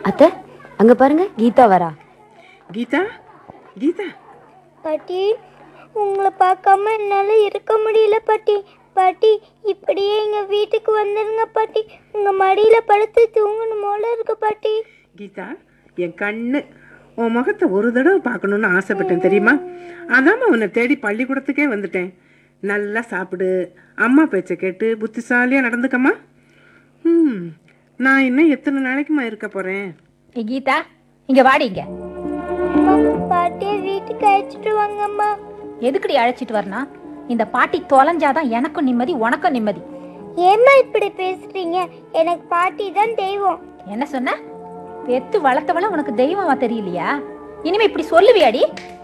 அத்தை அங்க பாருங்க கீதா வரா கீதா கீதா பாட்டி உங்களை பார்க்காம என்னால் இருக்க முடியல பாட்டி பாட்டி இப்படியே எங்கள் வீட்டுக்கு வந்துடுங்க பாட்டி உங்கள் மடியில் படுத்து தூங்கணும் போல இருக்கு பாட்டி கீதா என் கண்ணு உன் முகத்தை ஒரு தடவை பார்க்கணுன்னு ஆசைப்பட்டேன் தெரியுமா அதாம்மா உன்னை தேடி பள்ளிக்கூடத்துக்கே வந்துட்டேன் நல்லா சாப்பிடு அம்மா பேச்சை கேட்டு புத்திசாலியாக நடந்துக்கம்மா ம் நான் இன்னும் எத்தனை நாளைக்குமா இருக்க போகிறேன் ஏ கீதா இங்க வாடி இங்க அம்மா பாட்டியை வீட்டுக்கு அழைச்சிட்டு வாங்கம்மா எதுக்குடி அழைச்சிட்டு வரணும் இந்த பாட்டி தொலைஞ்சாதான் எனக்கும் நிம்மதி உனக்கும் நிம்மதி ஏம்மா இப்படி பேசுறீங்க எனக்கு பாட்டி தான் தெய்வம் என்ன சொன்ன பெத்து வளர்த்தவள உனக்கு தெய்வமா தெரியலையா இனிமே இப்படி சொல்லுவியாடி